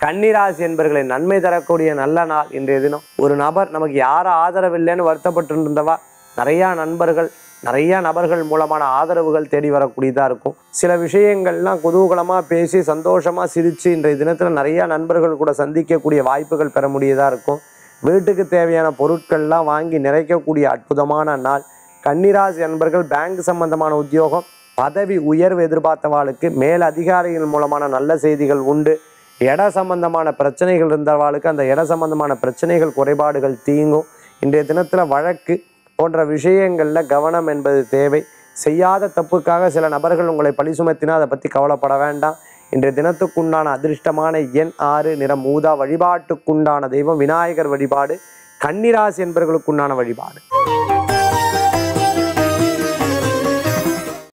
கன்னிராசி என்பர்களை நன்மை தரக்கூடிய நல்ல நாள் இன்றைய தினம் ஒரு நபர் நமக்கு யாரும் ஆதரவு இல்லைன்னு வருத்தப்பட்டு இருந்தவா நிறையா நண்பர்கள் நிறைய நபர்கள் மூலமான ஆதரவுகள் தேடி வரக்கூடியதாக இருக்கும் சில விஷயங்கள்லாம் குதூகலமாக பேசி சந்தோஷமாக சிரித்து இன்றைய தினத்தில் நிறைய நண்பர்கள் கூட சந்திக்கக்கூடிய வாய்ப்புகள் பெற முடியதாக இருக்கும் வீட்டுக்கு தேவையான பொருட்கள்லாம் வாங்கி நிறைக்கக்கூடிய அற்புதமான நாள் கன்னிராசி நண்பர்கள் பேங்க் சம்பந்தமான உத்தியோகம் பதவி உயர்வு எதிர்பார்த்தவாளுக்கு மேல் அதிகாரிகள் மூலமான நல்ல செய்திகள் உண்டு இட சம்பந்தமான பிரச்சனைகள் இருந்தவாளுக்கு அந்த இட சம்பந்தமான பிரச்சனைகள் குறைபாடுகள் தீங்கும் இன்றைய தினத்தில் வழக்கு போன்ற விஷயங்களில் கவனம் என்பது தேவை செய்யாத தப்புக்காக சில நபர்கள் உங்களை பழி சுமத்தினா அதை பற்றி கவலைப்பட வேண்டாம் இன்றைய தினத்துக்குண்டான அதிர்ஷ்டமான எண் ஆறு நிறம் ஊதா வழிபாட்டுக்குண்டான தெய்வம் விநாயகர் வழிபாடு கன்னிராசி என்பவர்களுக்குண்டான வழிபாடு